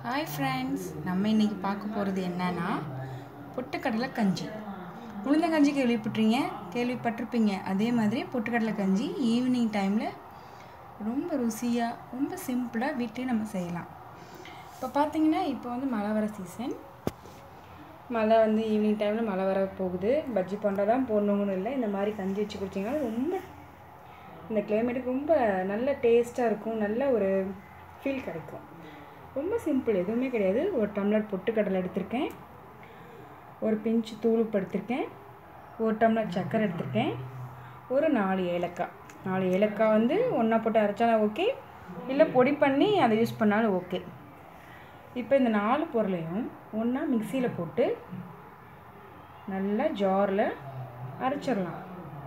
hi friends நம்ம இன்றைக்கி பார்க்க போகிறது என்னன்னா பொட்டுக்கடலை கஞ்சி உளுந்தங்கஞ்சி கேள்விப்பட்டிருங்க கேள்விப்பட்டிருப்பீங்க அதே மாதிரி பொட்டுக்கடலை கஞ்சி ஈவினிங் டைமில் ரொம்ப ருசியாக ரொம்ப சிம்பிளாக வீட்டிலே நம்ம செய்யலாம் இப்போ பார்த்தீங்கன்னா இப்போ வந்து மழை வர சீசன் மழை வந்து ஈவினிங் டைமில் மழை வர போகுது பஜ்ஜி போண்டா தான் போடணுங்கன்னு இல்லை இந்த மாதிரி கஞ்சி வச்சு குடிச்சிங்கன்னா ரொம்ப இந்த கிளைமேட்டுக்கு ரொம்ப நல்ல டேஸ்ட்டாக இருக்கும் நல்ல ஒரு ஃபீல் கிடைக்கும் ரொம்ப சிம்பிள் எதுவுமே கிடையாது ஒரு டம்ளர் பொட்டுக்கடலை எடுத்திருக்கேன் ஒரு பிஞ்சு தூளுப்பு எடுத்திருக்கேன் ஒரு டம்ளர் சர்க்கரை எடுத்திருக்கேன் ஒரு நாலு ஏலக்காய் நாலு ஏலக்காய் வந்து ஒன்றா போட்டு அரைச்சாலும் ஓகே இல்லை பொடி பண்ணி அதை யூஸ் பண்ணாலும் ஓகே இப்போ இந்த நாலு பொருளையும் ஒன்றா மிக்சியில் போட்டு நல்லா ஜாரில் அரைச்சிடலாம்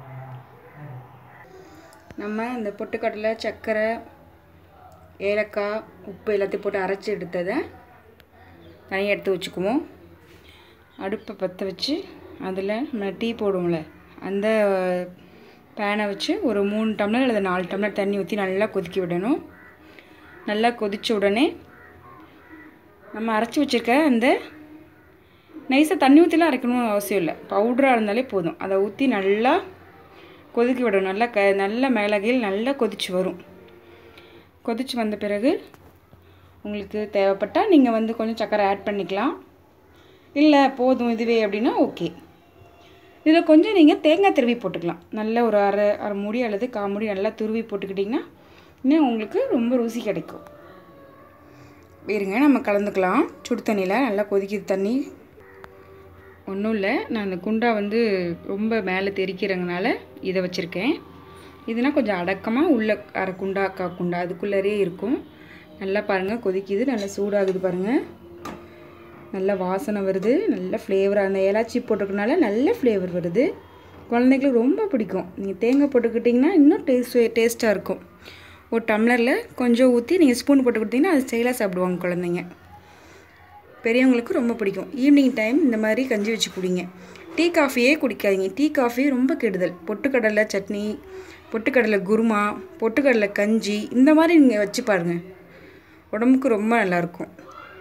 நம்ம இந்த பொட்டுக்கடலை சர்க்கரை ஏலக்காய் உப்பு எல்லாத்தையும் போட்டு அரைச்சி எடுத்ததை தனியாக எடுத்து வச்சுக்குவோம் அடுப்பை பற்ற வச்சு அதில் நம்ம டீ போடுவோம்ல அந்த பேனை வச்சு ஒரு மூணு டம்ளர் அல்லது நாலு டம்ளர் தண்ணி ஊற்றி நல்லா கொதிக்க விடணும் நல்லா கொதித்த உடனே நம்ம அரைச்சி வச்சுருக்க அந்த நைஸாக தண்ணி ஊற்றிலாம் அரைக்கணும்னு அவசியம் இல்லை பவுடராக இருந்தாலே போதும் அதை ஊற்றி நல்லா கொதிக்க விடணும் நல்லா க நல்ல மிளகையில் நல்லா கொதிச்சு வரும் கொதிச்சு வந்த பிறகு உங்களுக்கு தேவைப்பட்டால் நீங்கள் வந்து கொஞ்சம் சக்கரை ஆட் பண்ணிக்கலாம் இல்லை போதும் இதுவே அப்படின்னா ஓகே இதில் கொஞ்சம் நீங்கள் தேங்காய் துருவி போட்டுக்கலாம் நல்ல ஒரு அரை அரை மூடி அல்லது கால் மூடி நல்லா துருவி போட்டுக்கிட்டிங்கன்னா இன்னும் உங்களுக்கு ரொம்ப ருசி கிடைக்கும் இருங்க நம்ம கலந்துக்கலாம் சுடு தண்ணியில் நல்லா கொதிக்குது தண்ணி ஒன்றும் இல்லை நான் அந்த குண்டா வந்து ரொம்ப மேலே தெரிக்கிறதுனால இதை வச்சுருக்கேன் இதுனா கொஞ்சம் அடக்கமாக உள்ள அரை குண்டா கா குண்டா அதுக்குள்ளரே இருக்கும் நல்லா பாருங்கள் கொதிக்குது நல்லா சூடாகுது பாருங்கள் நல்ல வாசனை வருது நல்ல ஃப்ளேவராக அந்த ஏலாச்சி போட்டிருக்கனால நல்ல ஃப்ளேவர் வருது குழந்தைங்களுக்கு ரொம்ப பிடிக்கும் நீங்கள் தேங்காய் போட்டுக்கிட்டிங்கன்னா இன்னும் டேஸ்ட் டேஸ்ட்டாக இருக்கும் ஒரு டம்ளரில் கொஞ்சம் ஊற்றி நீங்கள் ஸ்பூன் போட்டு கொடுத்தீங்கன்னா அது ஸ்டைலாக சாப்பிடுவாங்க குழந்தைங்க பெரியவங்களுக்கு ரொம்ப பிடிக்கும் ஈவினிங் டைம் இந்த மாதிரி கஞ்சி வச்சு குடிங்க டீ காஃபியே குடிக்காதீங்க டீ காஃபி ரொம்ப கெடுதல் பொட்டுக்கடலை சட்னி பொட்டுக்கடலை குருமா பொட்டுக்கடலை கஞ்சி இந்த மாதிரி நீங்கள் வச்சு பாருங்கள் உடம்புக்கு ரொம்ப நல்லாயிருக்கும்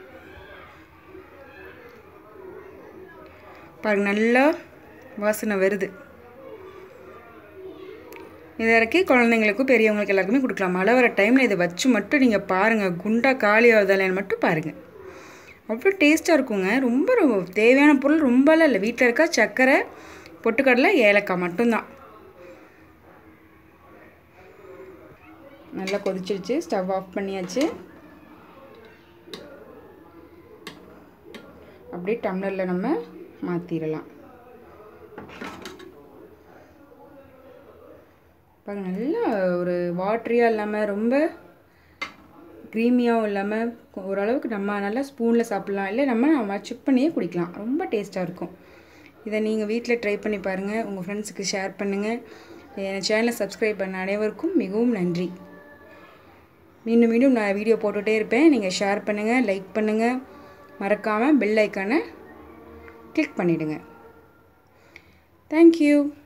பாருங்க நல்லா வாசனை வருது இதை இறக்கி குழந்தைங்களுக்கும் பெரியவங்களுக்கு எல்லாருக்குமே கொடுக்கலாம் மழை வர டைமில் இதை வச்சு மட்டும் நீங்கள் பாருங்கள் குண்டா காலி ஆகுதாலேன்னு மட்டும் பாருங்கள் அவ்வளோ டேஸ்ட்டாக இருக்குங்க ரொம்ப ரொம்ப தேவையான பொருள் ரொம்பலாம் இல்லை வீட்டில் இருக்கா சர்க்கரை பொட்டுக்கடலை ஏலக்காய் மட்டும்தான் நல்லா கொதிச்சிருச்சு ஸ்டவ் ஆஃப் பண்ணியாச்சு அப்படியே டம்ளரில் நம்ம மாற்றிடலாம் பாருங்க நல்லா ஒரு வாட்ரியாக இல்லாமல் ரொம்ப க்ரீமியாகவும் இல்லாமல் ஓரளவுக்கு நம்ம நல்லா ஸ்பூனில் சாப்பிட்லாம் இல்லை நம்ம நம்ம சிப் பண்ணியே குடிக்கலாம் ரொம்ப டேஸ்ட்டாக இருக்கும் இதை நீங்கள் வீட்டில் ட்ரை பண்ணி பாருங்கள் உங்கள் ஃப்ரெண்ட்ஸுக்கு ஷேர் பண்ணுங்கள் என் சேனலை சப்ஸ்கிரைப் பண்ண அனைவருக்கும் மிகவும் நன்றி மீண்டும் மீண்டும் நான் வீடியோ போட்டுகிட்டே இருப்பேன் நீங்கள் ஷேர் பண்ணுங்கள் லைக் பண்ணுங்கள் மறக்காமல் பெல் ஐக்கானை கிளிக் பண்ணிவிடுங்க தேங்க்யூ